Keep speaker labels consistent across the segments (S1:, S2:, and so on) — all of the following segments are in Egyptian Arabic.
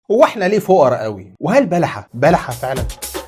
S1: هو احنا ليه فقراء قوي وهل بلحه بلحه فعلا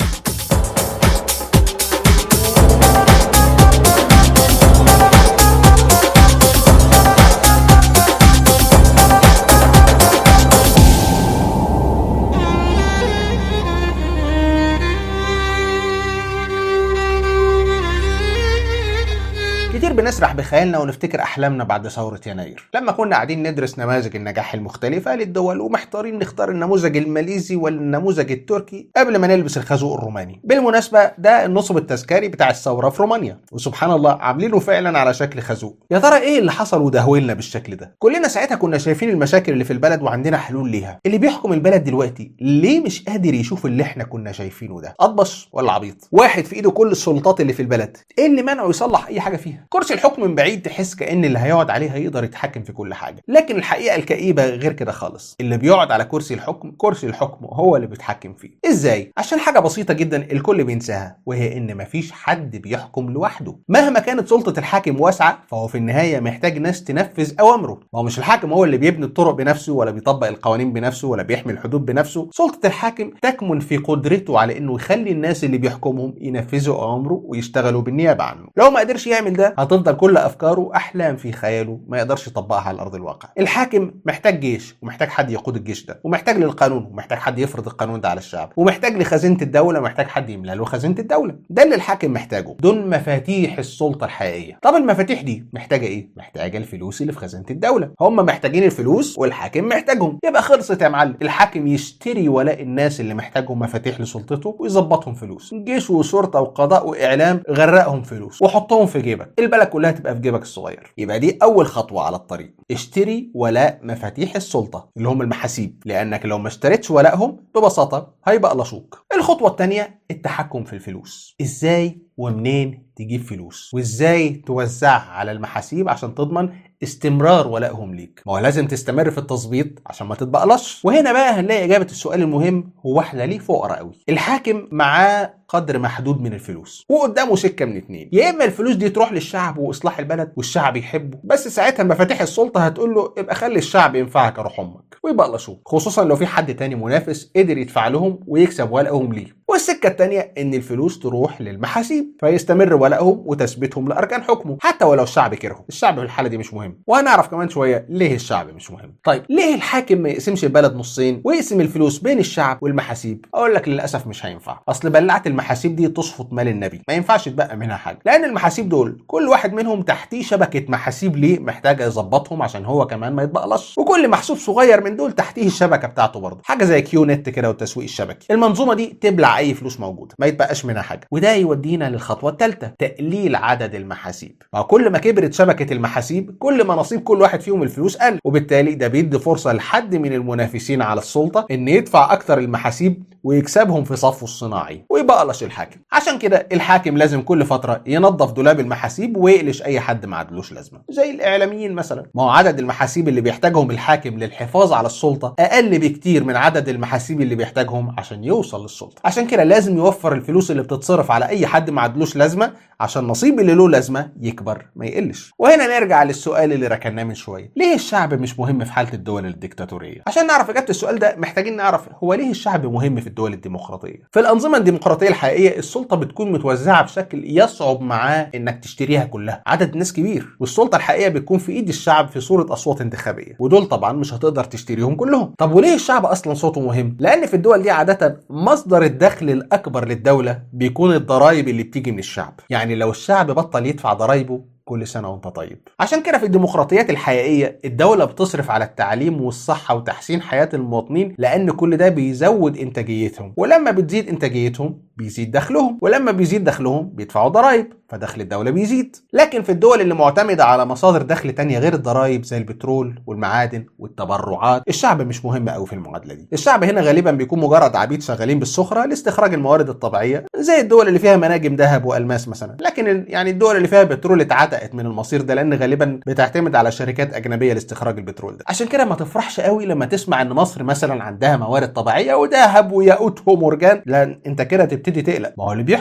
S1: كتير بنسرح بخيالنا ونفتكر احلامنا بعد ثوره يناير لما كنا قاعدين ندرس نماذج النجاح المختلفه للدول ومحتارين نختار النموذج الماليزي ولا النموذج التركي قبل ما نلبس الخازوق الروماني بالمناسبه ده النصب التذكاري بتاع الثوره في رومانيا وسبحان الله عاملينه فعلا على شكل خازوق يا ترى ايه اللي حصل ودهولنا بالشكل ده كلنا ساعتها كنا شايفين المشاكل اللي في البلد وعندنا حلول ليها اللي بيحكم البلد دلوقتي ليه مش قادر يشوف اللي احنا كنا شايفينه ده اطبش ولا عبيط واحد في ايده كل السلطات اللي في البلد ايه اللي منعه يصلح اي حاجه فيها كرسي الحكم من بعيد تحس كان اللي هيقعد عليه هيقدر يتحكم في كل حاجه لكن الحقيقه الكئيبه غير كده خالص اللي بيقعد على كرسي الحكم كرسي الحكم هو اللي بيتحكم فيه ازاي عشان حاجه بسيطه جدا الكل بينساها وهي ان مفيش حد بيحكم لوحده مهما كانت سلطه الحاكم واسعه فهو في النهايه محتاج ناس تنفذ اوامره ما هو مش الحاكم هو اللي بيبني الطرق بنفسه ولا بيطبق القوانين بنفسه ولا بيحمي الحدود بنفسه سلطه الحاكم تكمن في قدرته على انه يخلي الناس اللي بيحكمهم ينفذوا اوامره ويشتغلوا بالنيابه عنه لو ما قدرش يعمل ده هتفضل كل افكاره احلام في خياله ما يقدرش يطبقها على ارض الواقع الحاكم محتاج جيش ومحتاج حد يقود الجيش ده ومحتاج للقانون ومحتاج حد يفرض القانون ده على الشعب ومحتاج لخزينه الدوله ومحتاج حد يملى له خزينه الدوله ده اللي الحاكم محتاجه دول مفاتيح السلطه الحقيقيه طب المفاتيح دي محتاجه ايه محتاجه الفلوس اللي في خزينه الدوله هم محتاجين الفلوس والحاكم محتاجهم يبقى خلصت يا معلم الحاكم يشتري ولاء الناس اللي محتاجهم مفاتيح لسلطته ويظبطهم فلوس جيش وشرطه وقضاء واعلام غرقهم فلوس وحطهم في جيبك البلد كلها تبقى في جيبك الصغير يبقى دي اول خطوه على الطريق اشتري ولاء مفاتيح السلطه اللي هم المحاسيب لانك لو ما اشتريتش ولائهم ببساطه هيبقلشوك الخطوه الثانيه التحكم في الفلوس ازاي ومنين تجيب فلوس وازاي توزعها على المحاسيب عشان تضمن استمرار ولائهم ليك ما هو لازم تستمر في التظبيط عشان ما تتبقلش وهنا بقى هنلاقي اجابه السؤال المهم هو احنا ليه فقراء قوي الحاكم معاه قدر محدود من الفلوس وقدامه سكه من اتنين يا اما الفلوس دي تروح للشعب واصلاح البلد والشعب يحبه بس ساعتها مفاتيح السلطه هتقول له ابقى خلي الشعب ينفعك اروح امك ويبقلشوه خصوصا لو في حد تاني منافس قدر يدفع لهم ويكسب ولائهم ليه والسكه الثانيه ان الفلوس تروح للمحاسيب فيستمر ولائهم وتثبيتهم لاركان حكمه حتى ولو الشعب كرهه الشعب في الحاله دي مش مهم وهنعرف كمان شويه ليه الشعب مش مهم طيب ليه الحاكم ما يقسمش البلد نصين ويقسم الفلوس بين الشعب والمحاسيب اقول لك للاسف مش هينفع اصل بلعت المحاسيب دي تصفط مال النبي ما ينفعش تبقى منها حاجه لان المحاسيب دول كل واحد منهم تحتيه شبكه محاسيب ليه محتاج يظبطهم عشان هو كمان ما يتبقلش وكل محسوب صغير من دول تحتيه الشبكه بتاعته برضه حاجه زي كيو نت كده والتسويق الشبكي المنظومه دي تبلع اي فلوس موجوده ما يتبقاش منها حاجه وده يودينا للخطوه الثالثه تقليل عدد المحاسيب ما كل ما كبرت شبكه المحاسيب كل ما نصيب كل واحد فيهم الفلوس قل وبالتالي ده بيدي فرصه لحد من المنافسين على السلطه ان يدفع اكتر المحاسيب ويكسبهم في صفه الصناعي ويبقلش الحاكم عشان كده الحاكم لازم كل فتره ينظف دولاب المحاسيب ويقلش اي حد ما عدلوش لازمه زي الاعلاميين مثلا ما هو عدد المحاسيب اللي بيحتاجهم الحاكم للحفاظ على السلطه اقل بكتير من عدد المحاسيب اللي بيحتاجهم عشان يوصل للسلطه عشان كده لازم يوفر الفلوس اللي بتتصرف على اي حد ما عدلوش لازمه عشان نصيب اللي له لازمه يكبر ما يقلش وهنا نرجع للسؤال اللي ركناه من شويه ليه الشعب مش مهم في حاله الدول الديكتاتوريه عشان نعرف اجابه السؤال ده محتاجين نعرف هو ليه الشعب مهم في الدول الديمقراطيه في الانظمه الديمقراطيه الحقيقيه السلطه بتكون متوزعه بشكل يصعب معاه انك تشتريها كلها عدد ناس كبير والسلطه الحقيقيه بتكون في ايد الشعب في صوره اصوات انتخابيه ودول طبعا مش هتقدر تشتريهم كلهم طب وليه الشعب اصلا صوته مهم لان في الدول دي عاده مصدر الدخل الاكبر للدوله بيكون الضرائب اللي بتيجي من الشعب يعني لو الشعب بطل يدفع ضرايبه كل سنة وانت طيب عشان كده في الديمقراطيات الحقيقية الدولة بتصرف على التعليم والصحة وتحسين حياة المواطنين لأن كل ده بيزود إنتاجيتهم ولما بتزيد إنتاجيتهم بيزيد دخلهم ولما بيزيد دخلهم بيدفعوا ضرائب فدخل الدولة بيزيد لكن في الدول اللي معتمدة على مصادر دخل تانية غير الضرائب زي البترول والمعادن والتبرعات الشعب مش مهم قوي في المعادلة دي الشعب هنا غالبا بيكون مجرد عبيد شغالين بالسخرة لاستخراج الموارد الطبيعية زي الدول اللي فيها مناجم ذهب والماس مثلا لكن يعني الدول اللي فيها بترول اتعتقت من المصير ده لان غالبا بتعتمد على شركات اجنبيه لاستخراج البترول ده عشان كده ما تفرحش قوي لما تسمع ان مصر مثلا عندها موارد طبيعيه وذهب وياقوت ومرجان لا انت كده تبتدي تقلق ما هو اللي بيحكم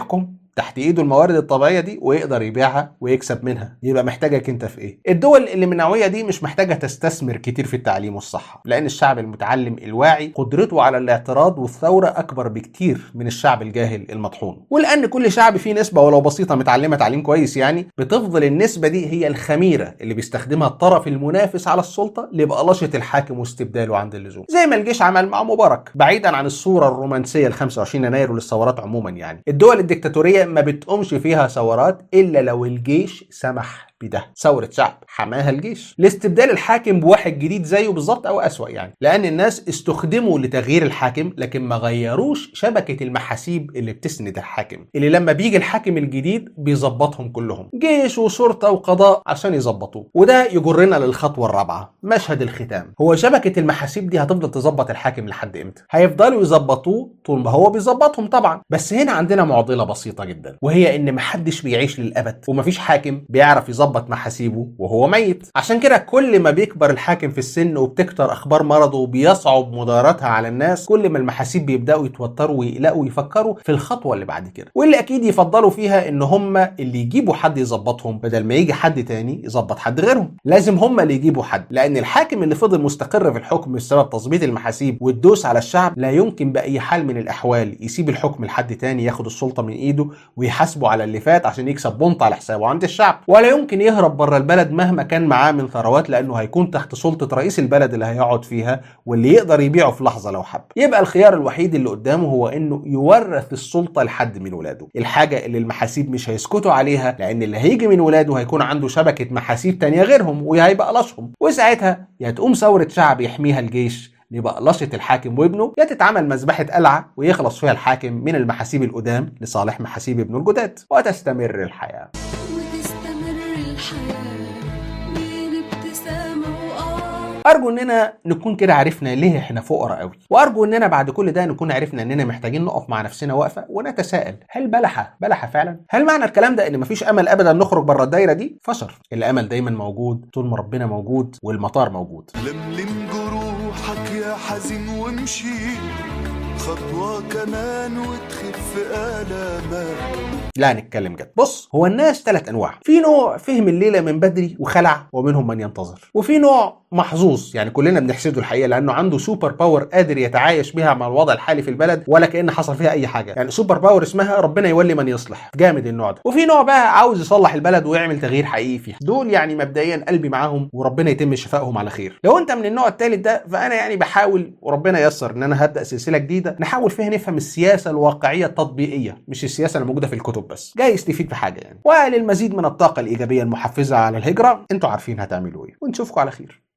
S1: تحت ايده الموارد الطبيعيه دي ويقدر يبيعها ويكسب منها يبقى محتاجك انت في ايه الدول اللي من النوعيه دي مش محتاجه تستثمر كتير في التعليم والصحه لان الشعب المتعلم الواعي قدرته على الاعتراض والثوره اكبر بكتير من الشعب الجاهل المطحون ولان كل شعب فيه نسبه ولو بسيطه متعلمه تعليم كويس يعني بتفضل النسبه دي هي الخميره اللي بيستخدمها الطرف المنافس على السلطه لبقلشه الحاكم واستبداله عند اللزوم زي ما الجيش عمل مع مبارك بعيدا عن الصوره الرومانسيه ل 25 يناير وللثورات عموما يعني الدول الدكتاتوريه ما بتقومش فيها ثورات الا لو الجيش سمح بده ثورة شعب حماها الجيش لاستبدال الحاكم بواحد جديد زيه بالظبط او اسوأ يعني لان الناس استخدموا لتغيير الحاكم لكن ما غيروش شبكة المحاسيب اللي بتسند الحاكم اللي لما بيجي الحاكم الجديد بيظبطهم كلهم جيش وشرطة وقضاء عشان يظبطوه وده يجرنا للخطوة الرابعة مشهد الختام هو شبكة المحاسيب دي هتفضل تظبط الحاكم لحد امتى هيفضلوا يظبطوه طول ما هو بيظبطهم طبعا بس هنا عندنا معضلة بسيطة جدا وهي ان محدش بيعيش للابد ومفيش حاكم بيعرف يظبط يظبط محاسيبه وهو ميت عشان كده كل ما بيكبر الحاكم في السن وبتكتر اخبار مرضه وبيصعب مداراتها على الناس كل ما المحاسيب بيبداوا يتوتروا ويقلقوا ويفكروا في الخطوه اللي بعد كده واللي اكيد يفضلوا فيها ان هم اللي يجيبوا حد يظبطهم بدل ما يجي حد تاني يظبط حد غيرهم لازم هم اللي يجيبوا حد لان الحاكم اللي فضل مستقر في الحكم بسبب تظبيط المحاسيب والدوس على الشعب لا يمكن باي حال من الاحوال يسيب الحكم لحد تاني ياخد السلطه من ايده ويحاسبه على اللي فات عشان يكسب بونط على حسابه عند الشعب ولا يمكن يهرب بره البلد مهما كان معاه من ثروات لانه هيكون تحت سلطه رئيس البلد اللي هيقعد فيها واللي يقدر يبيعه في لحظه لو حب يبقى الخيار الوحيد اللي قدامه هو انه يورث السلطه لحد من ولاده الحاجه اللي المحاسيب مش هيسكتوا عليها لان اللي هيجي من ولاده هيكون عنده شبكه محاسيب تانية غيرهم وهيبقى لشهم وساعتها يا تقوم ثوره شعب يحميها الجيش لبقلشة الحاكم وابنه يا تتعمل مذبحة قلعة ويخلص فيها الحاكم من المحاسيب القدام لصالح محاسيب ابنه الجداد وتستمر الحياة
S2: وتستمر الحياة بين ابتسامة وآه
S1: ارجو اننا نكون كده عرفنا ليه احنا فقراء قوي وارجو اننا بعد كل ده نكون عرفنا اننا محتاجين نقف مع نفسنا وقفه ونتساءل هل بلحه بلحه فعلا هل معنى الكلام ده ان مفيش امل ابدا نخرج بره الدايره دي فشر الامل دايما موجود طول ما ربنا موجود والمطار موجود
S3: لملم جروحك يا حزين وامشي خطوة كمان وتخف آلامك
S1: لا نتكلم جد بص هو الناس ثلاث انواع في نوع فهم الليله من بدري وخلع ومنهم من ينتظر وفي نوع محظوظ يعني كلنا بنحسده الحقيقه لانه عنده سوبر باور قادر يتعايش بها مع الوضع الحالي في البلد ولا كان حصل فيها اي حاجه يعني سوبر باور اسمها ربنا يولي من يصلح جامد النوع ده وفي نوع بقى عاوز يصلح البلد ويعمل تغيير حقيقي فيها دول يعني مبدئيا قلبي معاهم وربنا يتم شفائهم على خير لو انت من النوع الثالث ده فانا يعني بحاول وربنا ييسر ان انا هبدا سلسله جديده نحاول فيها نفهم السياسه الواقعيه التطبيقيه مش السياسه اللي موجوده في الكتب بس جايز تفيد في حاجه يعني وللمزيد من الطاقه الايجابيه المحفزه على الهجره انتوا عارفين هتعملوا ايه ونشوفكم على خير